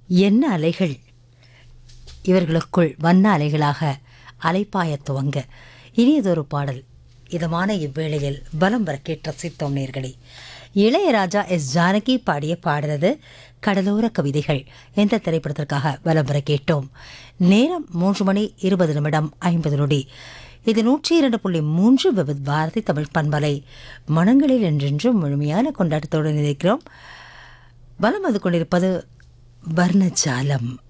என்ன அலைகள் இவர்களுக்குள் வண்ண அலைகளாக அலைப்பாயத் துவங்க இனியதொரு பாடல் இதமான இவ்வேளையில் பலம் வர கேட்டு ரசித்தோம் நேர்களே இளையராஜா எஸ் ஜானகி பாடிய பாடுறது கடலோர கவிதைகள் என்ற திரைப்படத்திற்காக பலம் வர கேட்டோம் நேரம் மூன்று மணி இருபது நிமிடம் ஐம்பது நொடி இது நூற்றி இரண்டு புள்ளி மூன்று விவித் பாரதி தமிழ் பண்பலை மனங்களில் என்றென்றும் முழுமையான கொண்டாட்டத்தோடு நினைக்கிறோம் பலம் அது கொண்டிருப்பது வர்ணஜாலம்